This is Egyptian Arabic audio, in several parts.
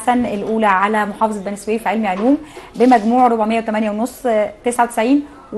حسن الاولى على محافظه بني سويف علمي علوم بمجموع 408 ونص 99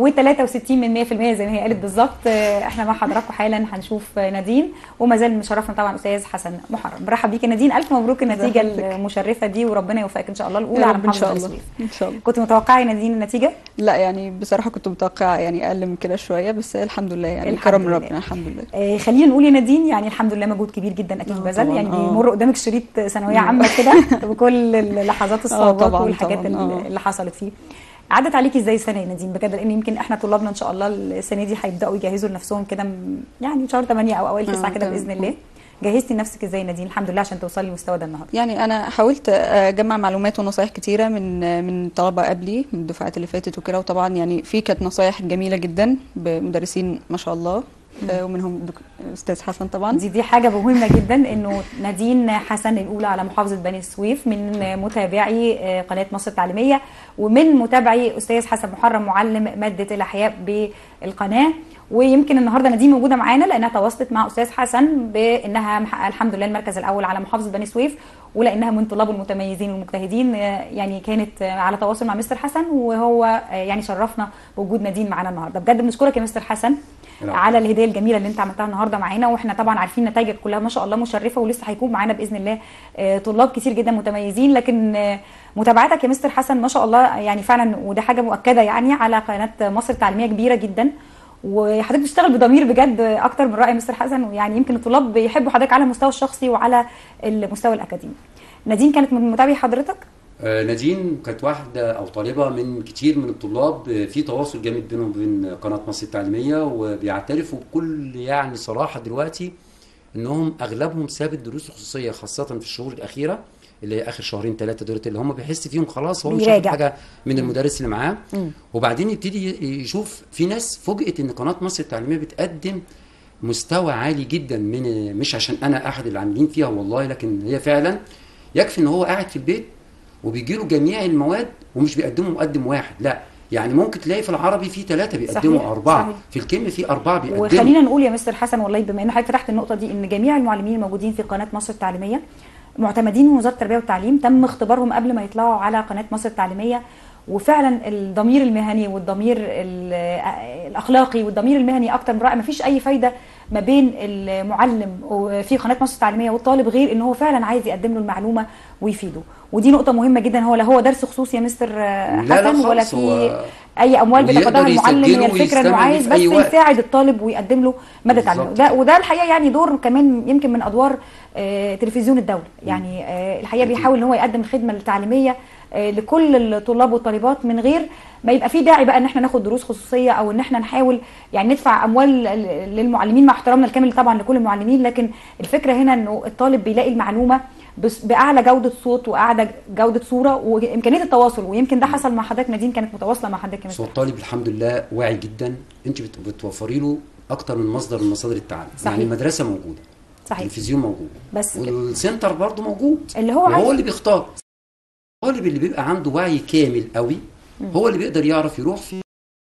و63 من 100% زي ما هي قالت بالظبط احنا مع حضراتكم حالا هنشوف نادين وما زال مشرفنا طبعا استاذ حسن محرم برحب بيكي نادين الف مبروك النتيجه المشرفه دي وربنا يوفقك ان شاء الله الاولى يا على رب ان محافظه شاء بني الله سويف ان شاء الله كنت متوقعه يا نادين النتيجه لا يعني بصراحه كنت متوقعه يعني اقل من كده شويه بس الحمد لله يعني الحمد كرم من لله. ربنا الحمد لله آه، خلينا نقول يا نادين يعني الحمد لله مجهود كبير جدا اكيد آه، بذل طبعاً، يعني آه. بيمر قدامك شريط ثانويه عامه كده بكل اللحظات الصعوبات طبعاً، والحاجات طبعاً، اللي- آه. اللي حصلت فيه عدت عليكي ازاي السنه يا نادين بجد لان يمكن احنا طلابنا ان شاء الله السنه دي هيبداوا يجهزوا لنفسهم كده م- يعني شهر 8 او اوائل 9 آه، كده تمام. باذن الله جهزتي نفسك ازاي يا نادين الحمد لله عشان توصلي للمستوى ده النهارده يعني انا حاولت اجمع معلومات ونصايح كتيره من من طلبه قبلي من الدفعات اللي فاتت وكده وطبعا يعني في كانت نصايح جميله جدا بمدرسين ما شاء الله آه، ومنهم دك- استاذ حسن طبعا دي دي حاجه مهمه جدا انه نادين حسن الاولى على محافظه بني سويف من متابعي آه، قناه مصر التعليميه ومن متابعي استاذ حسن محرم معلم ماده الاحياء بالقناه ويمكن النهارده نادين موجوده معانا لانها تواصلت مع استاذ حسن بانها محققه الحمد لله المركز الاول على محافظه بني سويف ولانها من طلاب المتميزين والمجتهدين آه، يعني كانت آه، على تواصل مع مستر حسن وهو آه، يعني شرفنا بوجود نادين معانا النهارده بجد بنشكرك يا مستر حسن العفو. على الهديه الجميله اللي انت عملتها النهارده معانا واحنا طبعا عارفين نتائجك كلها ما شاء الله مشرفه ولسه هيكون معانا باذن الله آه، طلاب كتير جدا متميزين لكن آه، متابعتك يا مستر حسن ما شاء الله يعني فعلا وده حاجه مؤكده يعني على قناه مصر التعليميه كبيره جدا وحضرتك بتشتغل بضمير بجد اكتر من راي مستر حسن ويعني يمكن الطلاب بيحبوا حضرتك على المستوى الشخصي وعلى المستوى الاكاديمي نادين كانت من متابعي حضرتك آه، نادين كانت واحدة أو طالبة من كتير من الطلاب آه، في تواصل جامد بينهم وبين قناة مصر التعليمية وبيعترفوا بكل يعني صراحة دلوقتي إنهم أغلبهم ساب الدروس الخصوصية خاصة في الشهور الأخيرة اللي هي آخر شهرين ثلاثة دول اللي هم بيحس فيهم خلاص هو مش بيراجع. هياخد حاجة من المدرس اللي معاه وبعدين يبتدي يشوف في ناس فوجئت إن قناة مصر التعليمية بتقدم مستوى عالي جدا من مش عشان انا احد العاملين فيها والله لكن هي فعلا يكفي ان هو قاعد في البيت وبيجي له جميع المواد ومش بيقدموا مقدم واحد لا يعني ممكن تلاقي في العربي في ثلاثة بيقدموا صحيح، أربعة صحيح. في الكيمياء في أربعة بيقدموا وخلينا نقول يا مستر حسن والله بما ان حضرتك فتحت النقطه دي ان جميع المعلمين الموجودين في قناه مصر التعليميه معتمدين من وزاره التربيه والتعليم تم اختبارهم قبل ما يطلعوا على قناه مصر التعليميه وفعلا الضمير المهني والضمير ال- الاخلاقي والضمير المهني اكتر من رائع مفيش اي فايده ما بين المعلم في قناه مصر التعليميه والطالب غير ان هو فعلا عايز يقدم له المعلومه ويفيده ودي نقطه مهمه جدا هو لا هو درس خصوصي يا مستر لا، لا حسن ولا خالص، هو في اي اموال ويقدر بيتقاضاها المعلم يسجله هي الفكره انه ويستمع عايز في بس أي وقت. يساعد الطالب ويقدم له مدى تعليمه بالظبط ده كده. وده الحقيقه يعني دور كمان يمكن من ادوار آه، تلفزيون الدوله يعني آه، الحقيقه أكيد. بيحاول ان هو يقدم الخدمه التعليميه آه، لكل الطلاب والطالبات من غير ما يبقى في داعي بقى ان احنا ناخد دروس خصوصيه او ان احنا نحاول يعني ندفع اموال ل- للمعلمين مع احترامنا الكامل طبعا لكل المعلمين لكن الفكره هنا انه الطالب بيلاقي المعلومه بس- باعلى جوده صوت واعلى جوده صوره وامكانيه التواصل ويمكن ده حصل مع حضرتك نادين كانت متواصله مع حضرتك يا بس مستر هو الطالب الحمد لله واعي جدا انت بت- بتوفري له اكتر من مصدر من مصادر التعلم صحيح. يعني المدرسه موجوده صحيح التلفزيون موجود بس كده والسنتر برضه موجود اللي هو وهو عايز اللي بيختار الطالب اللي بيبقى عنده وعي كامل قوي هو اللي بيقدر يعرف يروح فيه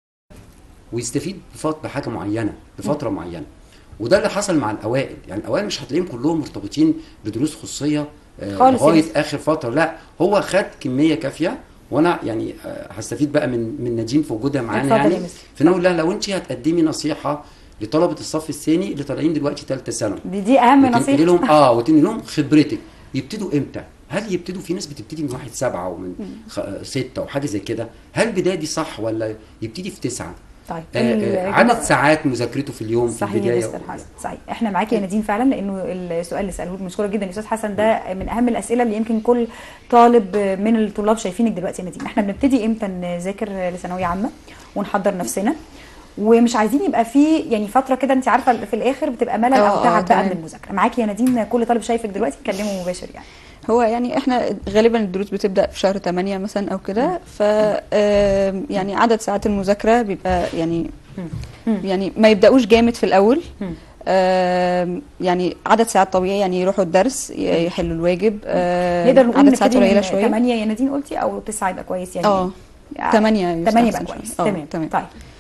ويستفيد بفت- بحاجه معينه بفتره معينه وده اللي حصل مع الاوائل يعني الاوائل مش هتلاقيهم كلهم مرتبطين بدروس خصوصيه آه، خالص يا لغايه مستر. اخر فتره لا هو خد كميه كافيه وانا يعني آه، هستفيد بقى من من نادين في وجودها معانا اتفضل يا يعني مستر. فانا اقول لها لو انت هتقدمي نصيحه لطلبه الصف الثاني اللي طالعين دلوقتي ثالثه ثانوي دي دي اهم وتنقلي نصيحه لهم اه وتنقلي لهم خبرتك يبتدوا امتى؟ هل يبتدوا في ناس بتبتدي من واحد سبعة ومن خ... ستة وحاجة زي كده هل البداية دي صح ولا يبتدي في تسعة؟ طيب آه آه ال- عدد ساعات مذاكرته في اليوم في صحيح يا البداية مستر حسن صحيح احنا معاكي يا نادين فعلا لانه السؤال اللي سالوه لك مشكوره جدا يا استاذ حسن ده من اهم الاسئله اللي يمكن كل طالب من الطلاب شايفينك دلوقتي يا نادين احنا بنبتدي امتى نذاكر لثانويه عامه ونحضر نفسنا ومش عايزين يبقى في يعني فتره كده انت عارفه في الاخر بتبقى ملل اه، او اه، تعب بقى تمام. من المذاكره معاكي يا نادين كل طالب شايفك دلوقتي كلمه مباشر يعني هو يعني احنا غالبا الدروس بتبدأ في شهر 8 مثلا او كده ف آم، يعني عدد ساعات المذاكرة بيبقى يعني يعني ما يبدأوش جامد في الأول آم، يعني عدد ساعات طبيعي يعني يروحوا الدرس ي- يحلوا الواجب آم، نقدر نقول عدد ساعات نبتدي قليلة من شوية 8 يا نادين قلتي او 9 يبقى كويس يعني اه يعني 8 8 يستحسن بقى كويس شوية. اه، تمام تمام. طيب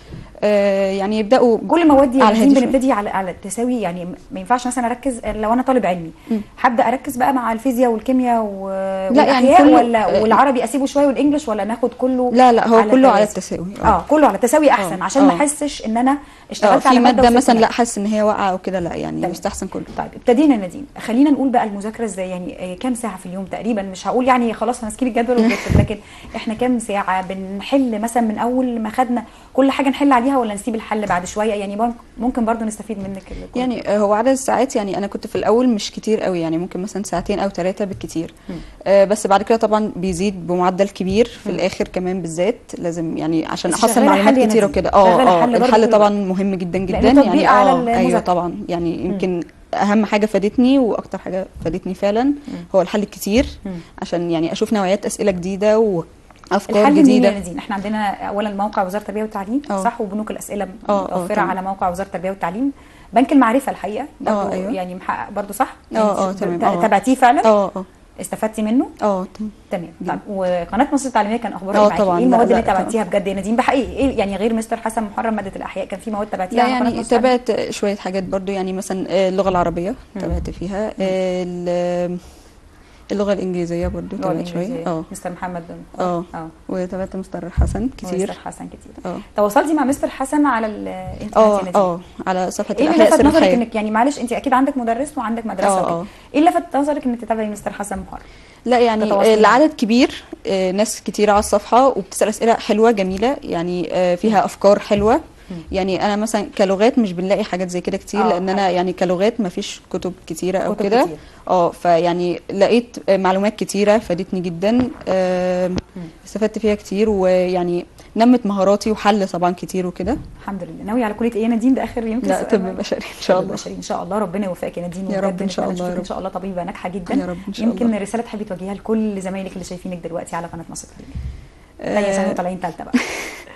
آه يعني يبداوا كل موادي على على هادي شوية. بنبتدي على على التساوي يعني ما ينفعش مثلا اركز لو انا طالب علمي هبدا اركز بقى مع الفيزياء والكيمياء و... لا، يعني والاحياء كله- ولا والعربي اسيبه شويه والانجليش ولا ناخد كله لا لا هو كله على التوازي؟ التساوي اه كله على التساوي احسن آه، عشان ما آه. احسش ان انا اه اشتغلت في على ماده وسبت مثلا لا مادة. حاسس ان هي واقعه او كده لا يعني تمام. يستحسن كله طيب ابتدينا نادين خلينا نقول بقى المذاكره ازاي يعني آه، كام ساعه في اليوم تقريبا مش هقول يعني خلاص هنسكيب الجدول ونكتب لكن احنا كام ساعه بنحل مثلا من اول ما خدنا كل حاجه نحل عليها ولا نسيب الحل بعد شويه يعني بر- ممكن برضو نستفيد منك الكل. يعني آه، هو عدد الساعات يعني انا كنت في الاول مش كتير قوي يعني ممكن مثلا ساعتين او ثلاثه بالكتير آه بس بعد كده طبعا بيزيد بمعدل كبير في الاخر كمان بالذات لازم يعني عشان بس احصل شغالة معلومات حل يا كتير نادين. وكده اه شغالة اه حل برضه الحل كل طبعا مهم جدا جدا لأنه تطبيق يعني على اه ايوه المذاكرة. طبعا يعني يمكن اهم حاجه فادتني واكتر حاجه فادتني فعلا هو الحل الكتير عشان يعني اشوف نوعيات اسئله جديده وافكار الحل منين يا جديده نادين احنا عندنا اولا موقع وزاره التربيه والتعليم اه. صح وبنوك الاسئله اه، اه، متوفره تمام. على موقع وزاره التربيه والتعليم بنك المعرفه الحقيقه برضو اه، ايوه. يعني محقق برضو صح اه، اه، انت تمام، ت- اه. تابعتيه فعلا اه اه استفدتي منه اه تمام تمام طيب وقناه مصر التعليميه كان اخبارها اه ايه معاكي طبعا، ايه لا، المواد لا، اللي طبعا. تابعتيها بجد يا نادين بحقيقي ايه يعني غير مستر حسن محرم ماده الاحياء كان في مواد تابعتيها لا على قناة يعني مصر التعليمية؟ تابعت شوية حاجات برضو يعني مثلا آه، اللغة العربية تابعت فيها آه، ال- اللغة الإنجليزية برضو اللغة تابعت شوية الإنجليزية. اه مستر محمد اه اه وتابعت مستر حسن مستر كتير حسن كتير اه تواصلتي مع مستر حسن على الانترنت يا اه نادين اه على صفحة ايه اللي الأحياء لفت سر نظرك الحياة انك يعني معلش انت اكيد عندك مدرس وعندك مدرسه اه، وكده اه. ايه اللي لفت نظرك انك تتابعي مستر حسن محرم لا يعني تتواصلي آه، معاه. العدد كبير آه، ناس كتير على الصفحة وبتسأل أسئلة حلوة جميلة يعني آه، فيها أفكار حلوة يعني أنا مثلا كلغات مش بنلاقي حاجات زي كده كتير اه، لأن أنا حلو. يعني كلغات ما فيش كتب كتيرة أو كتب كده كتير. اه فيعني لقيت آه، معلومات كتيرة فادتني جدا آه، استفدت فيها كتير ويعني نمت مهاراتي وحل طبعا كتير وكده الحمد لله ناوي على كليه ايه يا نادين ده اخر يمكن لا سؤال طب معاك. بشري إن شاء طب الله بشري ان شاء الله ربنا يوفقك يا نادين يا رب وبجد إن شاء نتمنى الله يا نشوفك ان رب. شاء الله طبيبه ناجحه جدا يا رب إن شاء يمكن الله. رساله تحبي توجهيها لكل زمايلك اللي شايفينك دلوقتي على قناه مصر التعليميه آه، ثانيه ثانوي طالعين ثالثه بقى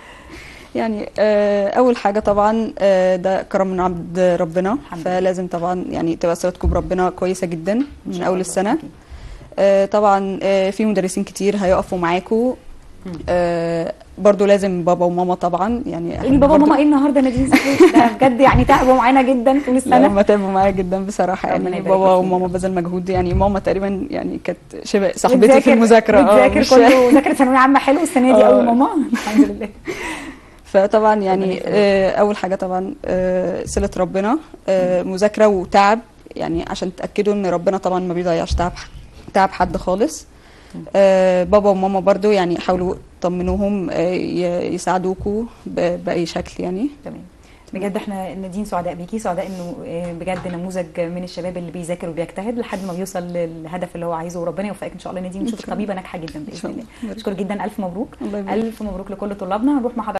يعني آه، اول حاجه طبعا آه، ده كرم من عبد ربنا الحمد لله. فلازم طبعا يعني تبقى صلتكم بربنا كويسه جدا إن من شاء اول الله. السنه أكيد. آه، طبعا آه، في مدرسين كتير هيقفوا معاكم آه، برضو لازم بابا وماما طبعا يعني قولي بابا برضو- وماما ايه النهارده نادين صحيح ده بجد يعني تعبوا معانا جدا طول لا السنه هم تعبوا معايا جدا بصراحه ربنا يعني يبارك بابا فيك. وماما بذل مجهود يعني ماما تقريبا يعني كانت شبه صاحبتي في بتذاكر- المذاكره اه بتذاكر مش- كله ذاكر ثانويه عامه حلو السنه دي اه. قوي ماما الحمد لله فطبعا ربنا يعني يخليك. آه، اول حاجه طبعا آه، صله ربنا آه، مذاكره وتعب يعني عشان تاكدوا ان ربنا طبعا ما بيضيعش تعب تعب حد خالص آه، بابا وماما برضو يعني حاولوا طمنوهم آه، ي- يساعدوكوا ب- باي شكل يعني تمام بجد احنا نادين سعداء بيكي سعداء انه آه، بجد نموذج من الشباب اللي بيذاكر وبيجتهد لحد ما بيوصل للهدف اللي هو عايزه وربنا يوفقك ان شاء الله نادين نشوفك شاء الله. طبيبه ناجحه جدا إن باذن شاء الله الله. بشكر جدا الف مبروك الله يبارك الف مبروك لكل طلابنا هنروح مع حضرتك